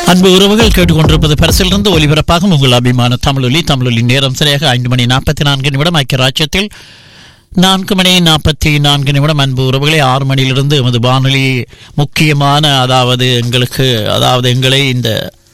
அன்பு உறவுகள் கேட்டுக்கொண்டிருப்பது பரிசிலிருந்து ஒலிபரப்பாகும் உங்கள் அபிமான தமிழொலி தமிழொலி நேரம் சரியாக ஐந்து மணி நாற்பத்தி நான்கு நிமிடம் ஐக்கிய ராஜ்யத்தில் நான்கு மணி நாற்பத்தி நான்கு நிமிடம் அன்பு உறவுகளை ஆறு மணியிலிருந்து எமது வானொலி முக்கியமான அதாவது எங்களுக்கு அதாவது எங்களை இந்த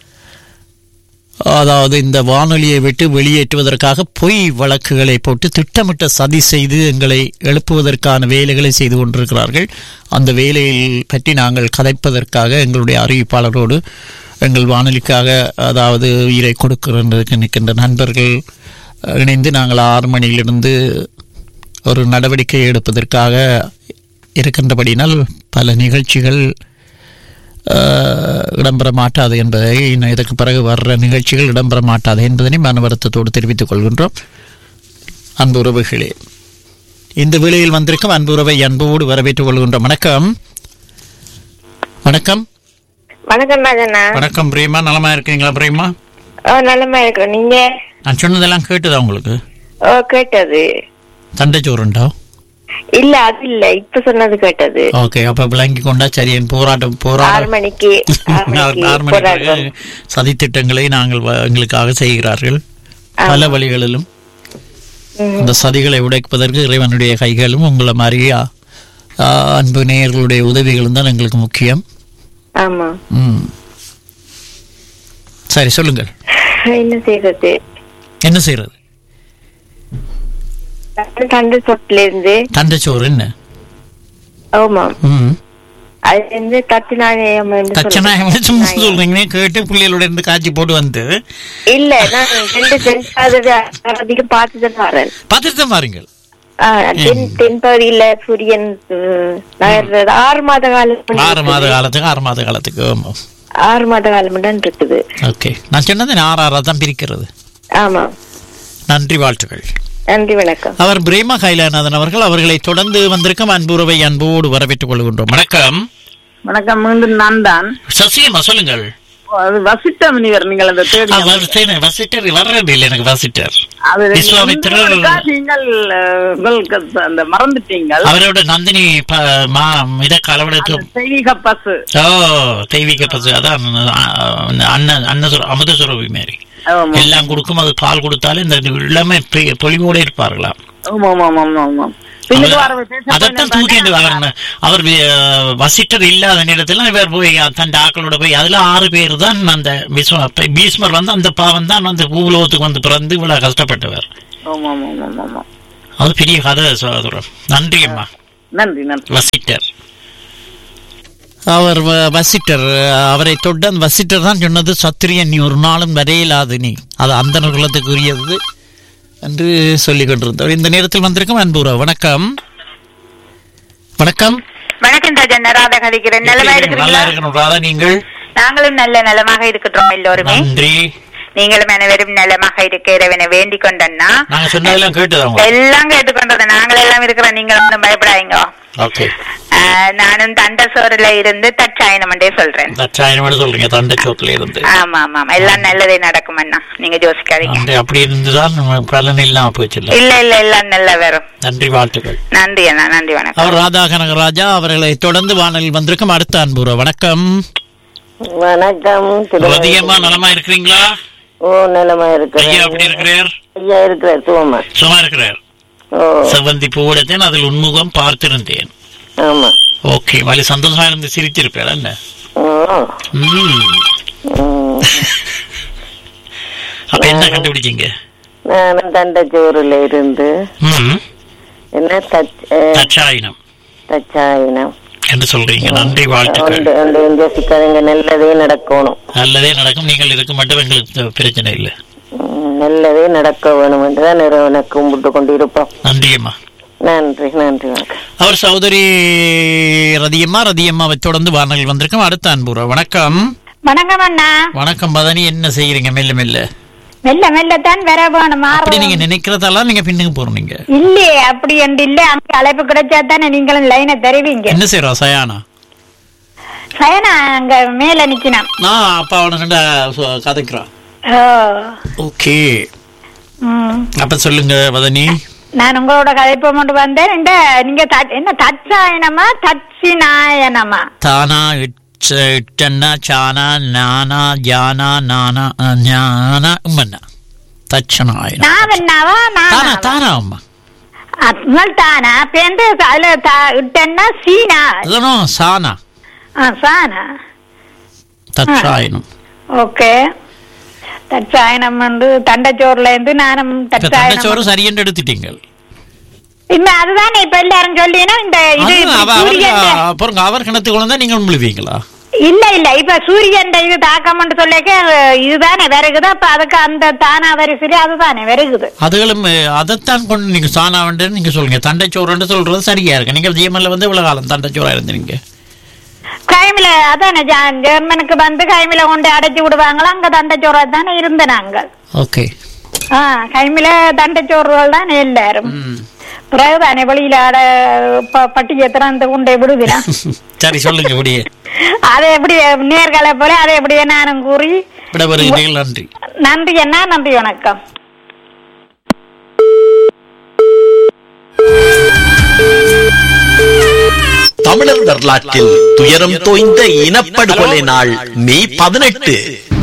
அதாவது இந்த வானொலியை விட்டு வெளியேற்றுவதற்காக பொய் வழக்குகளை போட்டு திட்டமிட்ட சதி செய்து எங்களை எழுப்புவதற்கான வேலைகளை செய்து கொண்டிருக்கிறார்கள் அந்த வேலையில் பற்றி நாங்கள் கதைப்பதற்காக எங்களுடைய அறிவிப்பாளரோடு எங்கள் வானொலிக்காக அதாவது உயிரை கொடுக்கிறதுக்கு நிற்கின்ற நண்பர்கள் இணைந்து நாங்கள் ஆறு மணியிலிருந்து ஒரு நடவடிக்கை எடுப்பதற்காக இருக்கின்றபடியினால் பல நிகழ்ச்சிகள் அஹ், இடம்பெற மாட்டாது என்பதை இன்னும் இதற்கு பிறகு வர்ற நிகழ்ச்சிகள் இடம்பெற மாட்டாது என்பதனை மன வருத்தத்தோடு தெரிவித்துக் கொள்கின்றோம் அன்பு உறவுகளே இந்த வேளையில் வந்திருக்கும் அன்பு உறவை அன்போடு வரவேற்றுக் கொள்கின்றோம் வணக்கம் வணக்கம் வணக்கம் ராஜண்ணா வணக்கம் பிரேமா நலமா இருக்கீங்களா பிரேமா ஓ நல்லமா இருக்கிறோம் நீங்க நான் சொன்னதெல்லாம் கேட்டுதா உங்களுக்கு ஓ கேட்டது தண்டைச்சோறுண்டா இல்ல அது இல்ல இப்ப சொன்னது கேட்டது ஓகே அப்ப விளங்கி கொண்டா சரி என் போராட்டம் ஆறு போராட்டம் மணிக்கு ஆறு மணிக்கு ஆறு போராட்டம். மணிக்கு சதித்திட்டங்களை நாங்கள் வ- எங்களுக்காக செய்கிறார்கள் பல வழிகளிலும் ம். இந்த சதிகளை உடைப்பதற்கு இறைவனுடைய கைகளும் உங்களை மாதிரி ஆ, ஆ, அன்பு நேயர்களுடைய உதவிகளும் தான் எங்களுக்கு முக்கியம் ஆமா ம். சரி சொல்லுங்கள் என்ன செய்யறது என்ன செய்யறது தண்டு சொட்டுல இருந்து தண்டைச்சோறு என்ன ஆமா ம் அதுல இருந்து தத்தினாயம் தட்சநாயகம் சும்மா சொல்றீங்க கேட்டு பிள்ளைகளோட இருந்து காய்ச்சி போட்டு வந்து இல்ல நான் ரெண்டு சென்சாதது அதிகம் பார்த்துதான் வரேன் பார்த்துட்டு தான் பாருங்கள் ஆ, தென் தென்பகுதியில சூரியன் ம், நகர்றது ஆறு மாத காலம் ஆறு மாத காலத்துக்கு ஆறு மாத காலத்துக்கு ஆமா ஆறு மாத காலம் தான் இருக்குது ஓகே நான் சொன்னது ஆறு ஆறா தான் பிரிக்கிறது ஆமா நன்றி வாழ்த்துக்கள் நன்றி வணக்கம் அவர் பிரேமா கைலாநாதன் அவர்கள் அவர்களை தொடர்ந்து வந்திருக்கும் அன்புறவை அன்போடு வரவேற்றுக் கொள்கின்றோம் வணக்கம் வணக்கம் மீண்டும் நான் தான் சசியம்மா சொல்லுங்கள் அது வசிட்ட முனிவர் நீங்கள் அந்த தேடி ஆ, வசிட்டர் வசிட்டர் வர்றது இல்லை எனக்கு வசிட்டர் அது விஸ்வாமித்திரர் ஒருக்கா நீங்கள் அஹ், உங்களுக்கு அந்த மறந்துட்டீங்கள் அவரோட நந்தினி ப- மா இத கலவடத்து தெய்வீக பசு ஓ தெய்வீக பசு அதான் ஆ, அண்ணன் அன்னசுர அமுதசுரபி மாரி ஆமா எல்லாம் கொடுக்கும் அது பால் கொடுத்தாலும் இந்த இளமை பெ- பொலிவோட இருப்பார்களாம் ஆமா ஆமா ஆமா ஆமா பின்னுக்கு வர பேச அதைத்தான் தூக்கிட்டு அவர் அவர் வி- வசிட்டர் இல்லாத நேரத்தில் இவர் போய் தன் ஆக்களோட போய் அதுல ஆறு பேர் தான் அந்த விஸ்வ பீஸ்மர் வந்து அந்த பாவம் தான் வந்து பூலோகத்துக்கு வந்து பிறந்து இவ்வளவு கஷ்டப்பட்டவர் ஆமா ஆமா ஆமா ஆமா ஆமா அது பெரிய கதை சகோதரம் நன்றி அம்மா நன்றி நன்றி வசிட்டர் அவர் வ- வசிட்டர் அவரை தொட்டு அந்த வசிட்டர் தான் சொன்னது சத்திரியன் நீ ஒரு நாளும் வரையிலாது நீ அது அந்த குலத்துக்குரியது என்று சொல்லிக் கொண்டிருந்தவர் இந்த நேரத்தில் வந்திருக்கும் அன்புரா வணக்கம் வணக்கம் வணக்கம் ராஜன் ராதா கழிக்கிறேன் நலமா நல்லா இருக்கிறீங்களா இருக்கணும் ராதா நீங்கள் நாங்களும் நல்ல நலமாக இருக்கிறோம் எல்லோருமே நன்றி நீங்களும் அனைவரும் நலமாக இருக்க இறைவனை வேண்டிக் கொண்டன்னா நாங்க சொன்னதெல்லாம் கேட்டதா உங்களுக்கு எல்லாம் கேட்டுக்கொண்டது நாங்கள் எல்லாம் இருக்கிறோம் நீங்கள் ஒன்றும் பயப்படாதீங்க ஓகே ஆஹ், நானும் தண்டசோறுல இருந்து தற்சாயனம் என்றே சொல்றேன் தற்சாயனோட சொல்றீங்க தண்டச்சோத்துல இருந்து ஆமா ஆமா ஆமா எல்லாம் நல்லதே நடக்கும் அண்ணா நீங்க யோசிக்காதீங்க அந்த அப்படி இருந்துதான் நம்ம பலன் இல்லாம போச்சுல்ல இல்ல இல்ல எல்லாம் நல்ல வரும் நன்றி வாழ்த்துக்கள் நன்றி அண்ணா நன்றி வணக்கம் அவர் ராதா கனகராஜா அவர்களை தொடர்ந்து வானலில் வந்திருக்கும் அடுத்த அன்புரா வணக்கம் வணக்கம் அதிகமா நலமா இருக்கிறீங்களா ஓ நிலமா ஐயா இருக்கிறேன் எப்படி இருக்கிறார் ஐயா இருக்கிறார் சுகமா சும்மா இருக்கிறார் ஓ செவந்தி பூவிடத்தேன் அதில் உன்முகம் பார்த்திருந்தேன் ஆமா ஓகே வலி சந்தோஷமா இருந்து சிரித்திருப்பேன் என்ன ஓ ம். ம். அப்ப என்ன கண்டுபிடிச்சீங்க நானும் தண்டச்சோறுல இருந்து ம். என்ன தச் அஹ், தட்சாயினம் தச்சாயினம் என்று சொல்றீங்க நன்றி வாழ்த்துக்கள் ஒன்று ஒன்று யோசிக்காதீங்க நல்லதே நடக்கணும் நல்லதே நடக்கும் நீங்கள் இருக்க மட்டும் எங்களுக்கு பிரச்சனை இல்லை ம், நல்லதே நடக்க வேணும் என்றுதான் இறைவனை கும்பிட்டு கொண்டு இருப்போம் நன்றி அம்மா நன்றி நன்றி வணக்கம் அவர் சகோதரி ரதியம்மா ரதியம்மாவை தொடர்ந்து வானலில் வந்திருக்கோம் அடுத்த அன்புரா வணக்கம் வணக்கம் அண்ணா வணக்கம் மதனி என்ன செய்யறீங்க மெல்ல மெல்ல மெல்ல மெல்லத்தான் வர வேணும் அப்படி நீங்க நினைக்கிறதெல்லாம் நீங்க பின்னுக்கு போறீங்க இல்லையே அப்படி என்று இல்ல அங்க அழைப்பு கிடைச்சா தானே நீங்களும் லைனை தருவீங்க என்ன செய்யறோம் சயானா சயனா அங்க மேல நிக்கணும் நான் அப்பாவோட கண்ட சொ- கதைக்கிறான் ஓ ஓகே ம். அப்ப சொல்லுங்க வதனி நான் உங்களோட கதைப்பை கொண்டு வந்தேன் இந்த நீங்க தட்- என்ன தட்சாயனமா தட்சிநாயனமா தானா ச- இட்டன்னா சானா நானா ஜானா நானா அஹ், ஞானா உம்மன்னா தட்சணாயிரம் நான் என்னவா தானா நானா தானா அம்மா നിങ്ങൾ താനാ പേണ്ട് അതില് ഇട്ടെന്ന സീനാ அதனோ சானா ആ സാനാ தட்சாயனம் ഓക്കെ തച്ചായനം ഉണ്ട് തണ്ടച്ചോറിലേந்து നാനും இப்ப தச்சாயனம் தண்டச்சோறு சரியென்று எடுத்துட்டீங்கள் ഇന്ന அதுதானே இப்ப எல்லாரும் சொல்லினா இந்த இது அது அவ- அவர் சூரியன் அப்புறம் அவர் கிணத்துக்குள்ள தான் நீங்கள் முழுவீங்களா இல்ல இல்ல இப்ப சூரியன் இது தாக்கம்னு சொல்லிக்க இதுதானே வருகுது அப்ப அதுக்கு அந்த தானா வரிசையில அதுதானே வருகுது அதுகளும் அஹ், அதைத்தான் கொண்டு நீங்க சானா வந்து நீங்க சொல்லுங்க தண்டைச்சோறுன்னு சொல்றது சரியா இருக்கு நீங்க ஜிஎம்எல்ல வந்து இவ்வளவு காலம் தண்டைச்சோறா இருந்தீங்க கைமில அதானே ஜா- ஜெர்மனுக்கு வந்து கைமில கொண்டு அடைச்சு விடுவாங்களா அங்க தண்டச்சோறு தானே இருந்த நாங்கள் ஓகே ஆ கைமில தண்டச்சோறுகள் தான் எல்லாரும் பிறகுதானே வெளியில அட ப- பட்டியை திறந்து கொண்டே விடுவினா சரி சொல்லுங்க இப்படியே அதை எப்படி நேர்களை போல அதை எப்படியே நானும் கூறி விடவருகிறீர்கள் நன்றி நன்றி என்ன நன்றி வணக்கம் தமிழர் வரலாற்றில் துயரம் தோய்ந்த இனப்படுகொலை நாள் மே பதினெட்டு